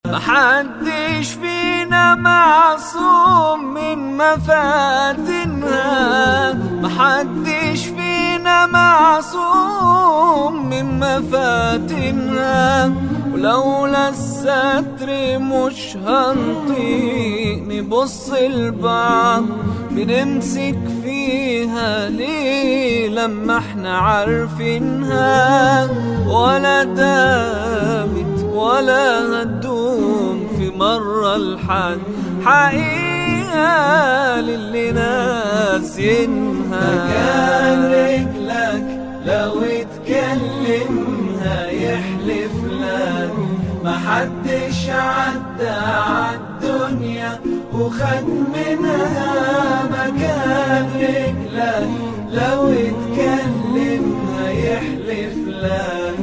محدش فينا معصوم من مفاتنها محدش فينا معصوم من مفاتنها ولولا الستر مش هنطيق نبص لبعض بنمسك فيها ليه لما احنا عارفينها ولا دامت ولا هتدوم في مرة لحد حقيقة للي ناسينها مكان رجلك لو اتكلمها يحلف لك محدش عدى عالدنيا وخد منها مكان رجلك لو اتكلمها يحلف لك